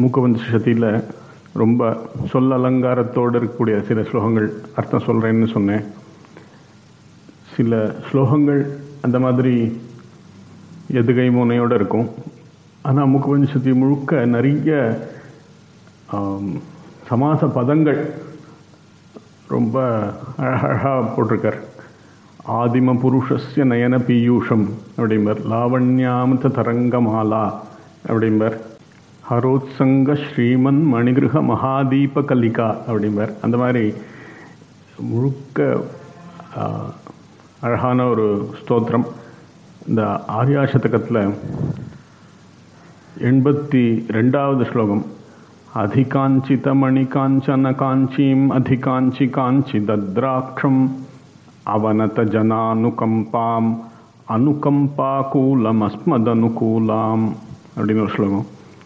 மூக்கபஞ்சசதியில் ரொம்ப சொல் அலங்காரத்தோடு இருக்கக்கூடிய சில ஸ்லோகங்கள் அர்த்தம் சொல்கிறேன்னு சொன்னேன் சில ஸ்லோகங்கள் அந்த மாதிரி எதுகை முனையோடு இருக்கும் ஆனால் மூக்கபஞ்சசதி முழுக்க நிறைய ஆம், சமாச பதங்கள் ரொம்ப அழகாக போட்டிருக்கார் ஆதிம புருஷஸ்ய நயன பீயூஷம் அப்படிம்பார் லாவண்யாமித தரங்கமாலா அப்படிம்பார் ஹரோத்சங்க ஸ்ரீமன் மணிகிருஹ மகாதீப கலிகா அப்படிம்பார் அந்த மாதிரி முழுக்க ஆ, அழகான ஒரு ஸ்தோத்திரம் இந்த ஆர்யா சதகத்தில் எண்பத்தி ரெண்டாவது ஸ்லோகம் अधिकाञ्चितमणिकाञ्चन काञ्चीम् अधिकाञ्चि काञ्चिदद्राक्षम् அவனதஜனானுகம்பாம் அனுகம்பாகூலமஸ்மதனுகூலாம் அப்படின்னு ஒரு ஸ்லோகம்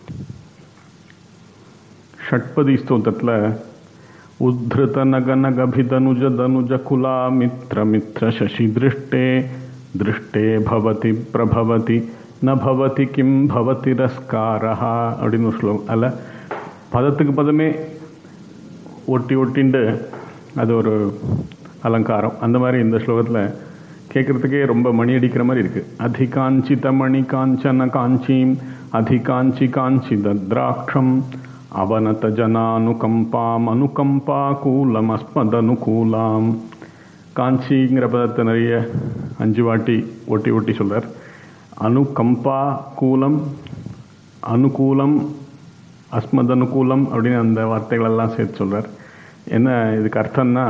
ஷட்பதி ஸ்தோத்திரத்தில் உத்ருத நக நகபிதனுஜ தனுஜ குலா மித்ர மித்ர சசி திருஷ்டே திருஷ்டே பவதி பிரபவதி ந பவதி கிம் பவதி ரஸ்காரஹா அப்படின்னு ஒரு ஸ்லோகம் அதில் பதத்துக்கு பதமே ஒட்டி ஒட்டிண்டு அது ஒரு அலங்காரம் அந்த மாதிரி இந்த ஸ்லோகத்தில் கேட்குறதுக்கே ரொம்ப மணி அடிக்கிற மாதிரி இருக்குது அதிகாஞ்சித மணி காஞ்சன காஞ்சீம் அதிகாஞ்சி காஞ்சி தத்ராட்சம் அவனத ஜனானுகம்பாம் அனுகம்பா கூலம் அஸ்மதனுகூலாம் காஞ்சிங்கிற பதத்தை நிறைய அஞ்சு வாட்டி ஒட்டி ஒட்டி சொல்றார் அனுகம்பா கூலம் அனுகூலம் அஸ்மத் அனுகூலம் அப்படின்னு அந்த வார்த்தைகள் எல்லாம் சேர்த்து சொல்றார் என்ன இதுக்கு அர்த்தம்னா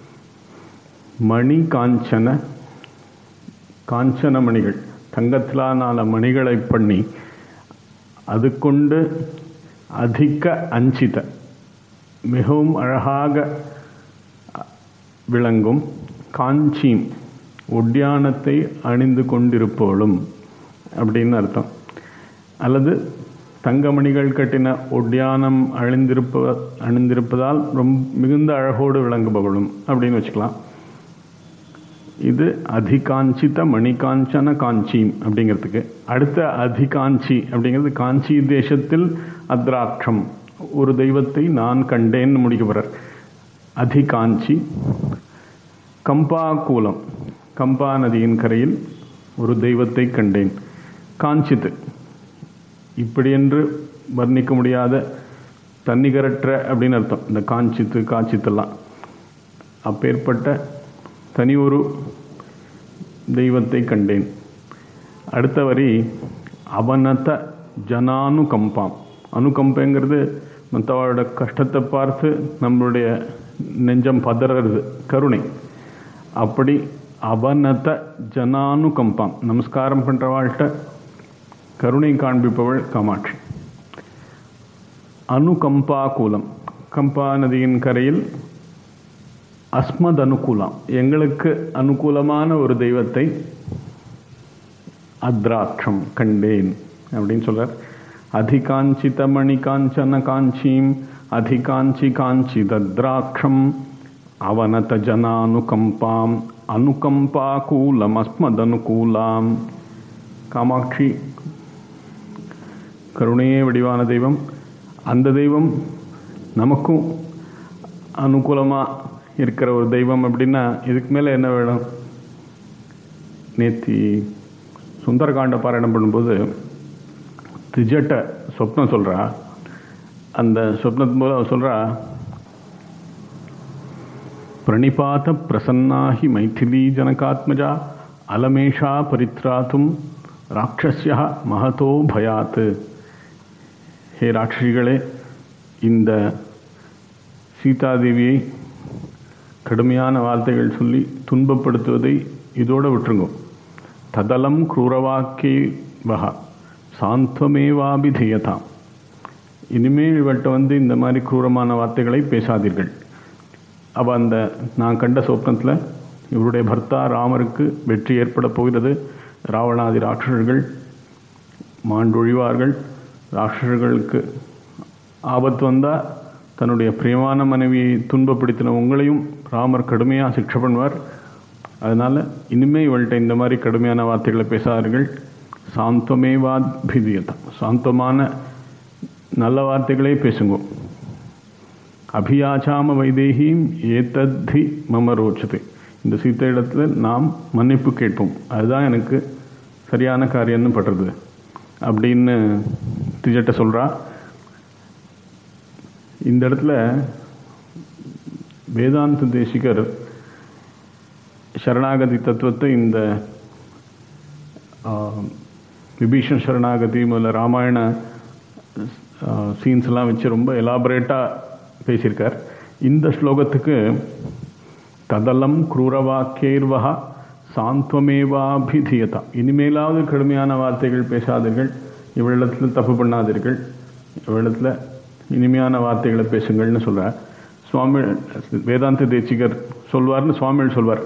மணி காஞ்சன காஞ்சன மணிகள் தங்கத்திலான மணிகளை பண்ணி அது கொண்டு அதிக அஞ்சித மிகவும் அழகாக விளங்கும் காஞ்சீம் ஒட்டியானத்தை அணிந்து கொண்டிருப்பவளும் அப்படின்னு அர்த்தம் அல்லது தங்கமணிகள் கட்டின ஒட்டியானம் அணிந்திருப்ப அணிந்திருப்பதால் ரொம்ப மிகுந்த அழகோடு விளங்குபவளும் அப்படின்னு வச்சுக்கலாம் இது அதிகாஞ்சித மணிகாஞ்சன காஞ்சிம் அப்படிங்கிறதுக்கு அடுத்த அதிகாஞ்சி அப்படிங்கிறது காஞ்சி தேசத்தில் அத்ராட்சம் ஒரு தெய்வத்தை நான் கண்டேன்னு முடிக்க போறார் அதிகாஞ்சி கம்பா கூலம் கம்பா நதியின் கரையில் ஒரு தெய்வத்தை கண்டேன் காஞ்சித்து இப்படி என்று வர்ணிக்க முடியாத தன்னிகரற்ற அப்படின்னு அர்த்தம் இந்த காஞ்சித்து காஞ்சித்தெல்லாம் அப்பேற்பட்ட தனி ஒரு தெய்வத்தை கண்டேன் அடுத்த வரி அவனத ஜனானுகம்பாம் அனுகம்பங்கிறது மற்றவரோட கஷ்டத்தை பார்த்து நம்மளுடைய நெஞ்சம் பதறது கருணை அப்படி அவனத ஜனானுகம்பாம் நமஸ்காரம் பண்ணுறவாள்கிட்ட கருணை காண்பிப்பவள் காமாட்சி அனுகம்பா கூலம் கம்பா நதியின் கரையில் அஸ்மத் அனுகூலம் எங்களுக்கு அனுகூலமான ஒரு தெய்வத்தை அத்ராட்சம் கண்டேன் அப்படின்னு சொல்றார் அதிகாஞ்சித மணி காஞ்சன காஞ்சீம் அதிகாஞ்சி காஞ்சி தத்ராட்சம் அவனத ஜனானுகம்பாம் அனுகம்பா கூலம் அஸ்மத் அனுகூலாம் காமாட்சி கருணையே வடிவான தெய்வம் அந்த தெய்வம் நமக்கும் அனுகூலமாக இருக்கிற ஒரு தெய்வம் அப்படின்னா இதுக்கு மேலே என்ன வேணும் நேத்தி சுந்தரகாண்ட பாராயணம் பண்ணும்போது திஜட்ட சொப்னம் சொல்கிறா அந்த சொப்னத்தின் போது அவ சொல்கிறா பிரணிபாத பிரசன்னாகி மைथिली ஜனகாத்மஜா அலமேஷா பரித்ராத்தும் ராட்சஸ்யா மகதோ பயாத் ஹே ராட்சிகளே இந்த சீதாதேவியை கடுமையான வார்த்தைகள் சொல்லி துன்பப்படுத்துவதை இதோடு விட்டுருங்க ததலம் குரூரவாக்கே வகா சாந்தமேவாபிதேயதாம் இனிமேல் இவர்கிட்ட வந்து இந்த மாதிரி குரூரமான வார்த்தைகளை பேசாதீர்கள் அவ அந்த நான் கண்ட சொப்னத்தில் இவருடைய பர்த்தா ராமருக்கு வெற்றி ஏற்பட போகிறது ராவணாதி ராட்சசர்கள் மாண்டொழிவார்கள் ராட்சசர்களுக்கு ஆபத்து வந்தால் தன்னுடைய பிரியமான மனைவியை துன்பப்படுத்தின உங்களையும் ராமர் கடுமையாக சிக்ஷை பண்ணுவார் அதனால் இனிமே இவள்கிட்ட இந்த மாதிரி கடுமையான வார்த்தைகளை பேசாதீர்கள் சாந்தமேவாத்பிதியதம் சாந்தமான நல்ல வார்த்தைகளே பேசுங்க அபியாச்சாம வைதேகியும் ஏத்தத்தி மம ரோச்சது இந்த சீத்த இடத்துல நாம் மன்னிப்பு கேட்போம் அதுதான் எனக்கு சரியான காரியம்னு படுறது அப்படின்னு திஜட்ட சொல்கிறா இந்த இடத்துல வேதாந்த தேசிகர் சரணாகதி தத்துவத்தை இந்த விபீஷன் சரணாகதி முதல்ல ராமாயண சீன்ஸ்லாம் வச்சு ரொம்ப எலாபரேட்டாக பேசியிருக்கார் இந்த ஸ்லோகத்துக்கு ததலம் குரூரவாக்கியர்வகா சாந்த்வமேவாபிதீயதா இனிமேலாவது கடுமையான வார்த்தைகள் பேசாதீர்கள் இவ்விடத்தில் தப்பு பண்ணாதீர்கள் இவ்விடத்தில் இனிமையான வார்த்தைகளை பேசுங்கள்னு சொல்கிறார் சுவாமி வேதாந்த தேசிகர் சொல்வார்னு சுவாமிகள் சொல்வார்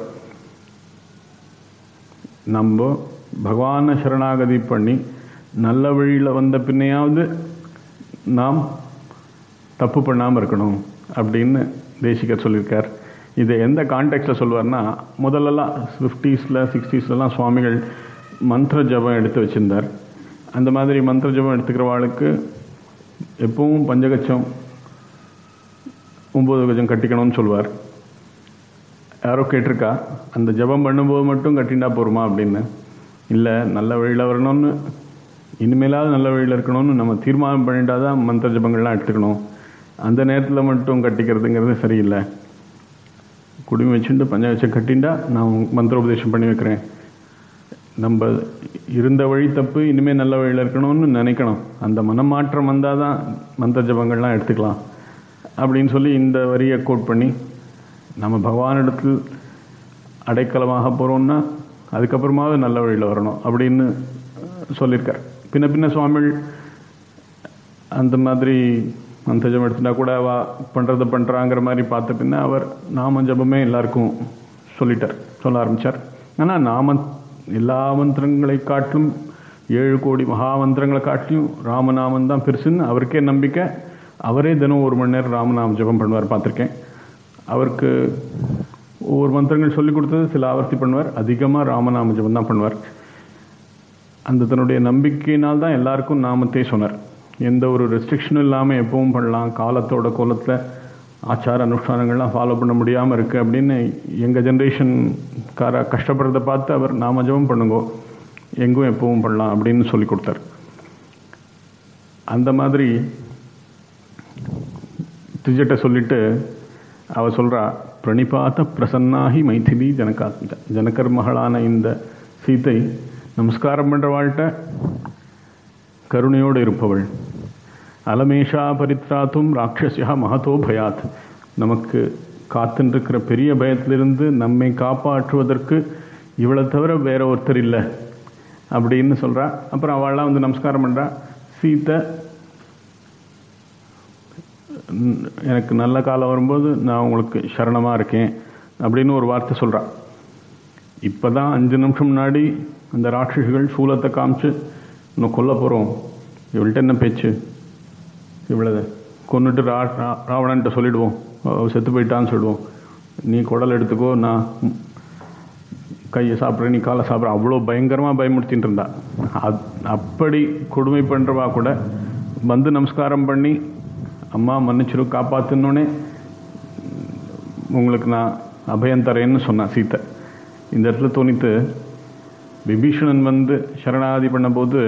நம்ம பகவானை சரணாகதி பண்ணி நல்ல வழியில் வந்த பின்னையாவது நாம் தப்பு பண்ணாமல் இருக்கணும் அப்படின்னு தேசிகர் சொல்லியிருக்கார் இதை எந்த கான்டெக்ட்டில் சொல்லுவார்னா முதல்லலாம் ஃபிஃப்டீஸில் சிக்ஸ்டீஸ்லலாம் சுவாமிகள் மந்திர ஜபம் எடுத்து வச்சுருந்தார் அந்த மாதிரி மந்திர ஜபம் எடுத்துக்கிறவாளுக்கு எப்பவும் பஞ்சகச்சம் ஒம்பது கஜம் கட்டிக்கணும்னு சொல்லுவார் யாரோ கேட்டிருக்கா அந்த ஜபம் பண்ணும்போது மட்டும் கட்டிண்டா போருமா அப்படின்னு இல்லை நல்ல வழியில் வரணும்னு இனிமேலாவது நல்ல வழியில் இருக்கணும்னு நம்ம தீர்மானம் பண்ணிட்டா தான் மந்திர ஜபங்கள்லாம் எடுத்துக்கணும் அந்த நேரத்தில் மட்டும் கட்டிக்கிறதுங்கிறது சரியில்லை குடுமி வச்சுட்டு பஞ்சாயத்து கட்டிண்டா நான் மந்திரோபதேசம் பண்ணி வைக்கிறேன் நம்ம இருந்த வழி தப்பு இனிமேல் நல்ல வழியில் இருக்கணும்னு நினைக்கணும் அந்த மனமாற்றம் வந்தால் தான் மந்திர ஜபங்கள்லாம் எடுத்துக்கலாம் அப்படின்னு சொல்லி இந்த வரியை கோட் பண்ணி நம்ம பகவானிடத்தில் அடைக்கலமாக போகிறோம்னா அதுக்கப்புறமாவது நல்ல வழியில் வரணும் அப்படின்னு சொல்லியிருக்கார் பின்ன பின்ன சுவாமிகள் அந்த மாதிரி மந்தஜம் எடுத்துட்டா கூட அவ பண்ணுறதை பண்ணுறாங்கிற மாதிரி பார்த்த பின்ன அவர் நாம ஜபமே எல்லாருக்கும் சொல்லிட்டார் சொல்ல ஆரம்பித்தார் ஆனால் நாம எல்லா மந்திரங்களை காட்டிலும் ஏழு கோடி மகா மந்திரங்களை காட்டிலும் ராமநாமன் தான் பெருசுன்னு அவருக்கே நம்பிக்கை அவரே தினம் ஒரு மணி நேரம் ராமநாம ஜபம் பண்ணுவார் பார்த்துருக்கேன் அவருக்கு ஒவ்வொரு மந்திரங்கள் சொல்லி கொடுத்தது சில ஆவர்த்தி பண்ணுவார் அதிகமாக ராமநாம ஜபம் தான் பண்ணுவார் அந்த தன்னுடைய நம்பிக்கையினால் தான் எல்லாருக்கும் நாமத்தே சொன்னார் எந்த ஒரு ரெஸ்ட்ரிக்ஷனும் இல்லாமல் எப்பவும் பண்ணலாம் காலத்தோட கோலத்தில் ஆச்சார அனுஷ்டானங்கள்லாம் ஃபாலோ பண்ண முடியாமல் இருக்குது அப்படின்னு எங்கள் ஜென்ரேஷன்கார கஷ்டப்படுறதை பார்த்து அவர் நாம ஜபம் பண்ணுங்கோ எங்கும் எப்பவும் பண்ணலாம் அப்படின்னு சொல்லி கொடுத்தார் அந்த மாதிரி திஜட்ட சொல்லிட்டு அவ சொல்கிறா பிரணிபாத்த பிரசன்னாகி மைथिலி ஜனகாத்மிக ஜனகர் மகளான இந்த சீத்தை நமஸ்காரம் பண்ணுறவாழ்கிட்ட கருணையோடு இருப்பவள் அலமேஷா பரித்ராத்தும் ராட்சசியா மகதோ பயாத் நமக்கு காத்துருக்கிற பெரிய பயத்திலிருந்து நம்மை காப்பாற்றுவதற்கு இவளை தவிர வேற ஒருத்தர் இல்லை அப்படின்னு சொல்கிறா அப்புறம் அவள்லாம் வந்து நமஸ்காரம் பண்ணுறா சீத்தை எனக்கு நல்ல காலம் வரும்போது நான் உங்களுக்கு சரணமாக இருக்கேன் அப்படின்னு ஒரு வார்த்தை சொல்கிறான் இப்போ தான் அஞ்சு நிமிஷம் முன்னாடி அந்த ராட்சசிகள் சூலத்தை காமிச்சு இன்னும் கொல்ல போகிறோம் இவள்கிட்ட என்ன பேச்சு இவ்வளவு கொண்டுட்டு ரா ராவணன்ட்ட சொல்லிடுவோம் செத்து போயிட்டான்னு சொல்லிடுவோம் நீ குடல் எடுத்துக்கோ நான் கையை சாப்பிட்றேன் நீ காலை சாப்பிட்ற அவ்வளோ பயங்கரமாக பயமுறுத்தின்னு இருந்தா அத் அப்படி கொடுமை பண்ணுறவா கூட வந்து நமஸ்காரம் பண்ணி அம்மா மன்னிச்சிரு காப்பாற்றுனோடனே உங்களுக்கு நான் அபயம் தரேன்னு சொன்னான் சீத்தை இந்த இடத்துல தோணித்து விபீஷணன் வந்து சரணாதி பண்ணும்போது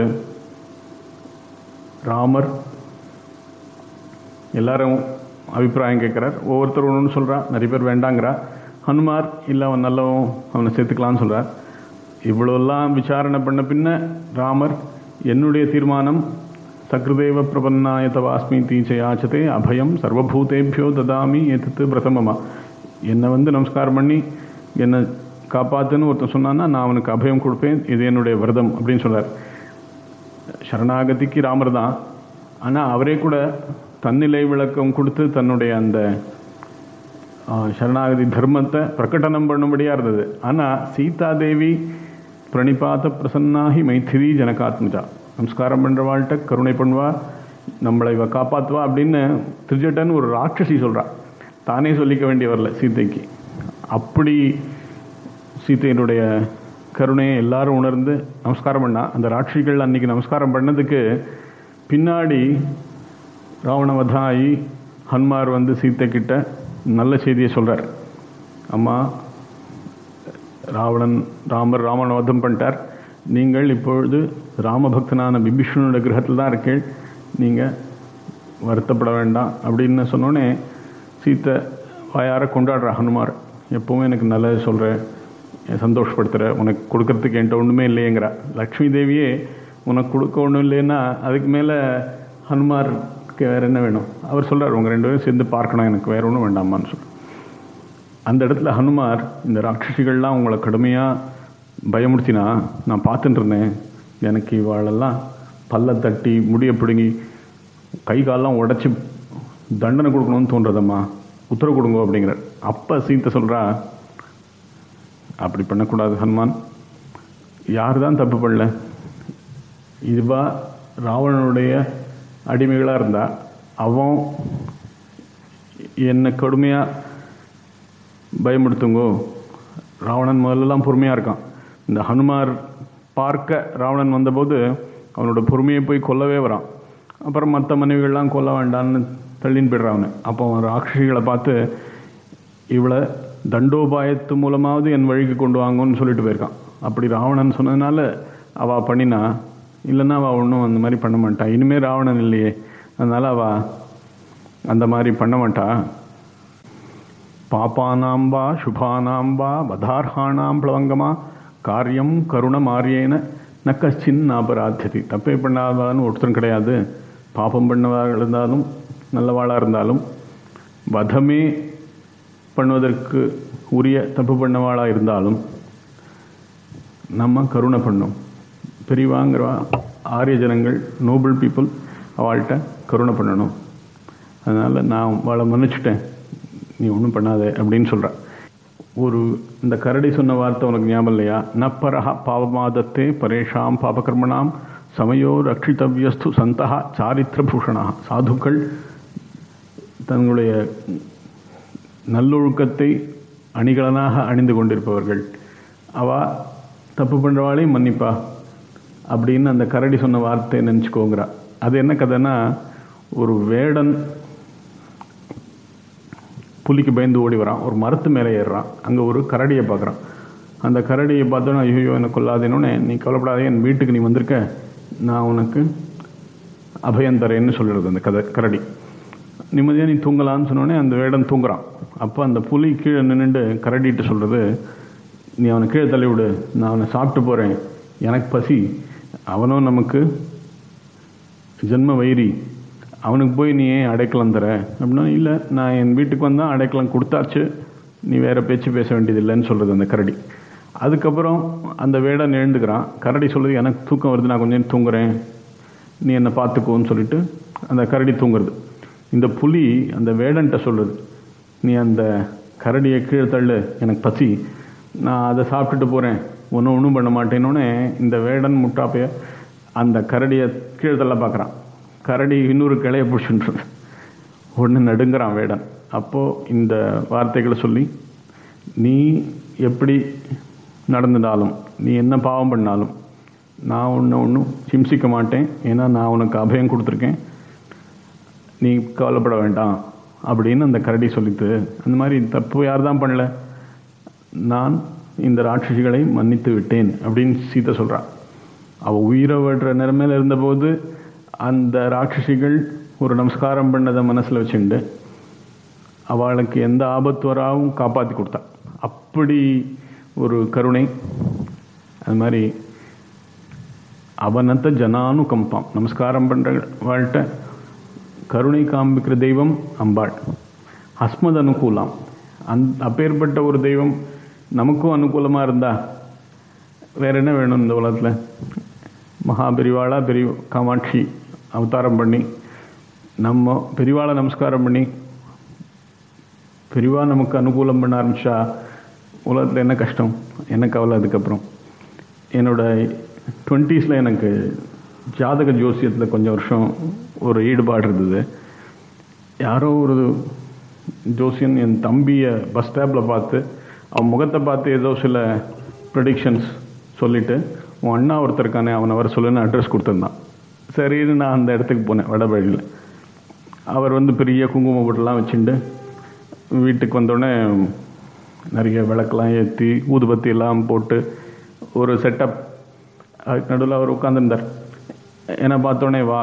ராமர் எல்லாரும் அபிப்பிராயம் கேட்குறார் ஒவ்வொருத்தர் ஒன்று சொல்கிறா நிறைய பேர் வேண்டாங்கிறா ஹனுமார் இல்லை அவன் நல்லவன் அவனை சேர்த்துக்கலான்னு சொல்கிறார் இவ்வளோலாம் விசாரணை பண்ண பின்ன ராமர் என்னுடைய தீர்மானம் சக்ருதேவ பிரபன்னாய தவாஸ்மி தீச்சயாச்சதே அபயம் சர்வபூதேபியோ ததாமி எதிர்த்து பிரதமமா என்னை வந்து நமஸ்காரம் பண்ணி என்னை காப்பாத்துன்னு ஒருத்தன் சொன்னான்னா நான் அவனுக்கு அபயம் கொடுப்பேன் இது என்னுடைய விரதம் அப்படின்னு சொல்கிறார் சரணாகதிக்கு ராமர் தான் ஆனால் அவரே கூட தன்னிலை விளக்கம் கொடுத்து தன்னுடைய அந்த சரணாகதி தர்மத்தை பிரகடனம் பண்ணும்படியாக இருந்தது ஆனால் சீதாதேவி பிரணிபாத பிரசன்னாகி மைத்திரி ஜனகாத்மஜா நமஸ்காரம் பண்ணுறவாள்கிட்ட கருணை பண்ணுவா நம்மளை இவ காப்பாற்றுவா அப்படின்னு திருஜட்டன் ஒரு ராட்சசி சொல்கிறா தானே சொல்லிக்க வேண்டிய வரல சீதைக்கு அப்படி சீதையினுடைய கருணையை எல்லாரும் உணர்ந்து நமஸ்காரம் பண்ணா அந்த ராட்சிகள் அன்னைக்கு நமஸ்காரம் பண்ணதுக்கு பின்னாடி ராவணவதம் ஆகி ஹனுமார் வந்து சீத்தை கிட்ட நல்ல செய்தியை சொல்கிறார் அம்மா ராவணன் ராமர் ராவண வதம் பண்ணிட்டார் நீங்கள் இப்பொழுது ராமபக்தனான விபீஷணனோட கிரகத்தில் தான் இருக்கீள் நீங்கள் வருத்தப்பட வேண்டாம் அப்படின்னு சொன்னோடனே சீத்தை வாயார கொண்டாடுற ஹனுமார் எப்போவும் எனக்கு நல்லது சொல்கிற சந்தோஷப்படுத்துகிற உனக்கு கொடுக்கறதுக்கு என்கிட்ட ஒன்றுமே இல்லையேங்கிறா லக்ஷ்மி தேவியே உனக்கு கொடுக்க ஒன்றும் இல்லைன்னா அதுக்கு மேலே ஹனுமாருக்கு வேறு என்ன வேணும் அவர் சொல்கிறார் உங்கள் ரெண்டு பேரும் சேர்ந்து பார்க்கணும் எனக்கு வேறு ஒன்றும் வேண்டாமான்னு சொல்லி அந்த இடத்துல ஹனுமார் இந்த ராட்சசிகள்லாம் உங்களை கடுமையாக பயமுறுத்தினா நான் பார்த்துட்டு இருந்தேன் எனக்கு இவாளெல்லாம் பல்ல தட்டி முடிய பிடுங்கி கை காலெல்லாம் உடச்சி தண்டனை கொடுக்கணும்னு தோன்றதம்மா உத்தரவு கொடுங்க அப்படிங்கிறார் அப்போ சீத்தை சொல்கிறா அப்படி பண்ணக்கூடாது ஹனுமான் யார் தான் தப்பு பண்ணல இதுவா ராவணனுடைய அடிமைகளாக இருந்தா அவன் என்னை கடுமையாக பயமுடுத்துங்கோ ராவணன் முதல்லலாம் பொறுமையாக இருக்கான் இந்த ஹனுமார் பார்க்க ராவணன் வந்தபோது அவனோட பொறுமையை போய் கொல்லவே வரான் அப்புறம் மற்ற மனைவிகள்லாம் கொல்ல வேண்டான்னு தள்ளின்னு போய்ட்றான் அவனை அப்போ அவன் ராட்சசிகளை பார்த்து இவளை தண்டோபாயத்து மூலமாவது என் வழிக்கு கொண்டு வாங்கன்னு சொல்லிட்டு போயிருக்கான் அப்படி ராவணன் சொன்னதுனால அவள் பண்ணினா இல்லைன்னா அவள் ஒன்றும் அந்த மாதிரி பண்ண மாட்டா இனிமேல் ராவணன் இல்லையே அதனால் அவள் அந்த மாதிரி பண்ண மாட்டா பாப்பானாம் வா சுபானாம் வா வதார்ஹானாம் பிளவங்கமா காரியம் கருணமாரியேன ந கஷ்டின் அபராத்தியதி தப்பே பண்ணாதான்னு ஒருத்தரும் கிடையாது பாப்பம் பண்ணவாக இருந்தாலும் நல்லவாளாக இருந்தாலும் வதமே பண்ணுவதற்கு உரிய தப்பு பண்ணவாளாக இருந்தாலும் நம்ம கருணை பண்ணும் பெரியவாங்கிறவா ஆரிய ஜனங்கள் நோபல் பீப்புள் அவள்கிட்ட கருணை பண்ணணும் அதனால் நான் அவளை மன்னிச்சுட்டேன் நீ ஒன்றும் பண்ணாத அப்படின்னு சொல்கிறா ஒரு இந்த கரடி சொன்ன வார்த்தை உனக்கு ஞாபகம் இல்லையா நப்பரஹ பாவமாதத்தே பரேஷாம் பாபகர்மணாம் சமயோ ரட்சித்தவியஸ்து சந்தா சாரித்திரபூஷணா சாதுக்கள் தங்களுடைய நல்லொழுக்கத்தை அணிகலனாக அணிந்து கொண்டிருப்பவர்கள் அவ தப்பு பண்ணுறவாளையும் மன்னிப்பா அப்படின்னு அந்த கரடி சொன்ன வார்த்தையை நினச்சிக்கோங்கிறா அது என்ன கதைன்னா ஒரு வேடன் புலிக்கு பயந்து ஓடி வரான் ஒரு மரத்து மேலே ஏறுறான் அங்கே ஒரு கரடியை பார்க்குறான் அந்த கரடியை பார்த்தோன்னா ஐயோ என்னை கொல்லாதேனோடனே நீ கவலைப்படாதே என் வீட்டுக்கு நீ வந்திருக்க நான் உனக்கு அபயம் தரேன்னு சொல்லிடுது அந்த கதை கரடி நிம்மதியாக நீ தூங்கலான்னு சொன்னோடனே அந்த வேடன் தூங்குறான் அப்போ அந்த புலி கீழே நின்றுட்டு கரடிட்டு சொல்கிறது நீ அவனை கீழே தள்ளி விடு நான் அவனை சாப்பிட்டு போகிறேன் எனக்கு பசி அவனும் நமக்கு ஜென்ம வைரி அவனுக்கு போய் நீ ஏன் அடைக்கலம் தர அப்படின்னா இல்லை நான் என் வீட்டுக்கு வந்தால் அடைக்கலம் கொடுத்தாச்சு நீ வேறு பேச்சு பேச வேண்டியதில்லைன்னு சொல்கிறது அந்த கரடி அதுக்கப்புறம் அந்த வேடன் எழுந்துக்கிறான் கரடி சொல்லுது எனக்கு தூக்கம் வருது நான் கொஞ்சம் நேரம் தூங்குறேன் நீ என்னை பார்த்துக்கோன்னு சொல்லிட்டு அந்த கரடி தூங்குறது இந்த புலி அந்த வேடன்ட்ட சொல்லுது நீ அந்த கரடியை கீழே தள்ளு எனக்கு பசி நான் அதை சாப்பிட்டுட்டு போகிறேன் ஒன்றும் ஒன்றும் பண்ண மாட்டேன்னொன்னே இந்த வேடன் முட்டாப்பைய அந்த கரடியை கீழே தள்ள பார்க்குறான் கரடி இன்னொரு கிளைய பிடிச்சுன்றது ஒன்று நடுங்கிறான் வேடன் அப்போது இந்த வார்த்தைகளை சொல்லி நீ எப்படி நடந்துட்டாலும் நீ என்ன பாவம் பண்ணாலும் நான் ஒன்று ஒன்றும் சிம்சிக்க மாட்டேன் ஏன்னா நான் உனக்கு அபயம் கொடுத்துருக்கேன் நீ கவலைப்பட வேண்டாம் அப்படின்னு அந்த கரடி சொல்லித்து அந்த மாதிரி தப்பு யார் தான் பண்ணல நான் இந்த ராட்சசிகளை மன்னித்து விட்டேன் அப்படின்னு சீதை சொல்கிறான் அவள் உயிரை விடுற நிலைமையில் இருந்தபோது அந்த ராட்சசிகள் ஒரு நமஸ்காரம் பண்ணதை மனசில் வச்சுண்டு அவளுக்கு எந்த ஆபத்து வராவும் காப்பாற்றி கொடுத்தா அப்படி ஒரு கருணை அது மாதிரி அவனத்த ஜனானு கம்பாம் நமஸ்காரம் பண்ணுற வாழ்கிட்ட கருணை காண்பிக்கிற தெய்வம் அம்பாள் அஸ்மத் அனுகூலம் அந் அப்பேற்பட்ட ஒரு தெய்வம் நமக்கும் அனுகூலமாக இருந்தா வேற என்ன வேணும் இந்த உலகத்தில் மகா பெரிவாளா பெரிய காமாட்சி அவதாரம் பண்ணி நம்ம பெரிவாளை நமஸ்காரம் பண்ணி பெரிவா நமக்கு அனுகூலம் பண்ண ஆரம்பிச்சா உலகத்தில் என்ன கஷ்டம் என்ன கவலை அதுக்கப்புறம் என்னோட டுவெண்ட்டீஸில் எனக்கு ஜாதக ஜோசியத்தில் கொஞ்சம் வருஷம் ஒரு ஈடுபாடு இருந்தது யாரோ ஒரு ஜோசியன் என் தம்பியை பஸ் ஸ்டாப்பில் பார்த்து அவன் முகத்தை பார்த்து ஏதோ சில ப்ரெடிக்ஷன்ஸ் சொல்லிவிட்டு உன் அண்ணா ஒருத்தருக்கானே அவனை வர சொல்லுன்னு அட்ரஸ் கொடுத்துருந்தான் சரின்னு நான் அந்த இடத்துக்கு போனேன் வடபழனியில் அவர் வந்து பெரிய குங்கும பொட்டெல்லாம் வச்சுட்டு வீட்டுக்கு வந்தோடனே நிறைய விளக்கெல்லாம் ஏற்றி ஊதுபத்தி எல்லாம் போட்டு ஒரு செட்டப் அதுக்கு நடுவில் அவர் உட்காந்துருந்தார் என்னை பார்த்தோன்னே வா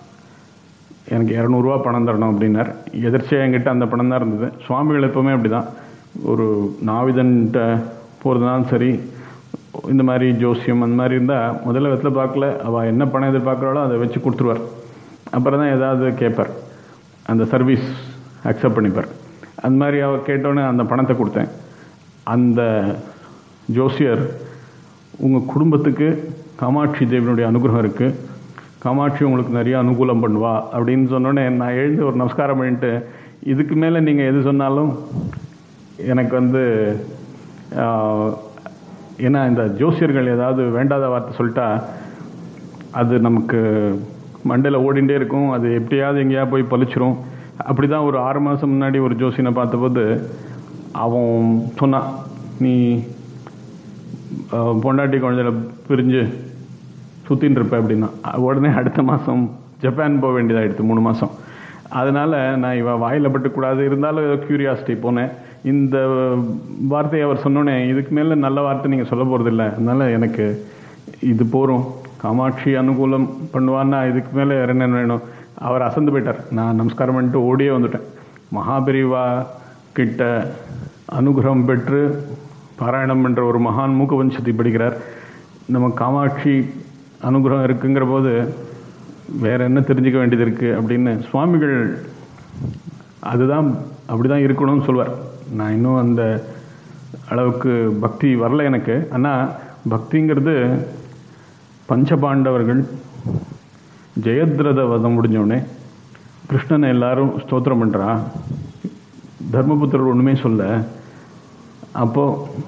எனக்கு இரநூறுவா பணம் தரணும் அப்படின்னார் எதிர்ச்சியாக என்கிட்ட அந்த பணம் தான் இருந்தது சுவாமிகள் எப்போவுமே அப்படி தான் ஒரு நாவிதன்கிட்ட போகிறதுனாலும் சரி இந்த மாதிரி ஜோசியம் அந்த மாதிரி இருந்தால் முதல்ல வெத்தில் பார்க்கல அவள் என்ன பணம் எதிர்பார்க்குறாளோ அதை வச்சு கொடுத்துருவார் அப்புறம் தான் ஏதாவது கேட்பார் அந்த சர்வீஸ் அக்செப்ட் பண்ணிப்பார் அந்த மாதிரி அவ கேட்டோன்னே அந்த பணத்தை கொடுத்தேன் அந்த ஜோசியர் உங்கள் குடும்பத்துக்கு காமாட்சி தேவனுடைய அனுகிரகம் இருக்குது காமாட்சி உங்களுக்கு நிறைய அனுகூலம் பண்ணுவா அப்படின்னு சொன்னோடனே நான் எழுந்து ஒரு நமஸ்காரம் பண்ணிட்டு இதுக்கு மேலே நீங்கள் எது சொன்னாலும் எனக்கு வந்து ஆஹ், ஏன்னா இந்த ஜோசியர்கள் ஏதாவது வேண்டாத வார்த்தை சொல்லிட்டா அது நமக்கு மண்டையில் ஓடிண்டே இருக்கும் அது எப்படியாவது எங்கேயாவது போய் பலிச்சிரும் அப்படி தான் ஒரு ஆறு மாதம் முன்னாடி ஒரு ஜோசியனை பார்த்தபோது அவன் சொன்னான் நீ ஆஹ், பொண்டாட்டி குழந்தையில பிரிஞ்சு சுற்றின்னு இருப்பேன் அப்படின்னா உடனே அடுத்த மாதம் ஜப்பான் போக வேண்டியதாகிடுது மூணு மாதம் அதனால் நான் இவ வாயில் பட்டுக்கூடாது இருந்தாலும் ஏதோ க்யூரியாசிட்டி போனேன் இந்த வார்த்தையை அவர் சொன்னோன்னே இதுக்கு மேலே நல்ல வார்த்தை நீங்கள் சொல்ல போகிறதில்ல அதனால் எனக்கு இது போகிறோம் காமாட்சி அனுகூலம் பண்ணுவான்னா இதுக்கு மேலே வேற என்ன வேணும் அவர் அசந்து போயிட்டார் நான் நமஸ்காரம் பண்ணிட்டு ஓடியே வந்துட்டேன் மகாபெரிவா கிட்ட அனுகிரகம் பெற்று பாராயணம் என்ற ஒரு மகான் மூக்கவஞ்சத்தை படிக்கிறார் நம்ம காமாட்சி அனுகிரகம் இருக்குங்கிற போது வேற என்ன தெரிஞ்சுக்க வேண்டியது இருக்கு அப்படின்னு சுவாமிகள் அதுதான் அப்படிதான் இருக்கணும்னு சொல்வார் நான் இன்னும் அந்த அளவுக்கு பக்தி வரல எனக்கு ஆனால் பக்திங்கிறது பஞ்சபாண்டவர்கள் ஜெயத்ரத வதம் முடிஞ்சோடனே கிருஷ்ணனை எல்லாரும் ஸ்தோத்திரம் பண்றா தர்மபுத்திரர் ஒன்றுமே சொல்ல அப்போ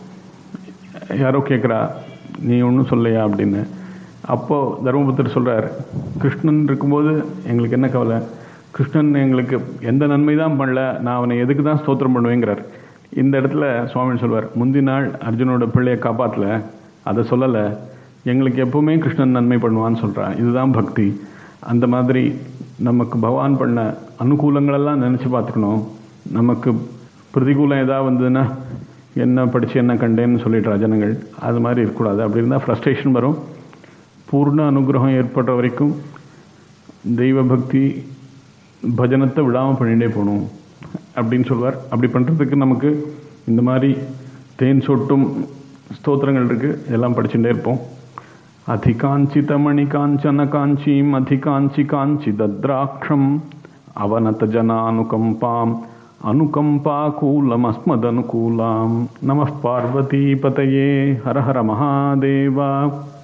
யாரோ கேட்குறா நீ ஒன்றும் சொல்லையா அப்படின்னு அப்போ தர்மபுத்திரர் சொல்றார் கிருஷ்ணன் இருக்கும்போது எங்களுக்கு என்ன கவலை கிருஷ்ணன் எங்களுக்கு எந்த நன்மை தான் பண்ணல நான் அவனை எதுக்கு தான் ஸ்தோத்திரம் பண்ணுவேங்கிறார் இந்த இடத்துல சுவாமி சொல்வார் முந்தி நாள் அர்ஜுனோட பிள்ளையை காப்பாற்றல அதை சொல்லலை எங்களுக்கு எப்பவுமே கிருஷ்ணன் நன்மை பண்ணுவான்னு சொல்கிறான் இதுதான் பக்தி அந்த மாதிரி நமக்கு பகவான் பண்ண அனுகூலங்களெல்லாம் நினச்சி பார்த்துக்கணும் நமக்கு பிரதிகூலம் ஏதாவது வந்ததுன்னா என்ன படித்து என்ன கண்டேன்னு சொல்லிடுறா ஜனங்கள் அது மாதிரி இருக்கக்கூடாது அப்படி இருந்தால் ஃப்ரஸ்ட்ரேஷன் வரும் பூர்ண அனுகிரகம் ஏற்படுற வரைக்கும் தெய்வ பக்தி பஜனத்தை விடாமல் பண்ணிகிட்டே போகணும் அப்படின்னு சொல்வார் அப்படி பண்ணுறதுக்கு நமக்கு இந்த மாதிரி தேன் சொட்டும் ஸ்தோத்திரங்கள் இருக்குது இதெல்லாம் படிச்சுட்டே இருப்போம் அதிகாஞ்சிதமணி காஞ்சன காஞ்சீம் அதிகாஞ்சி காஞ்சி தத்ராட்சம் அவனத ஜனானுகம்பாம் अनुकम्पाकूलमस्मदनुकूलां नमः पार्वतीपतये हर हर महादेव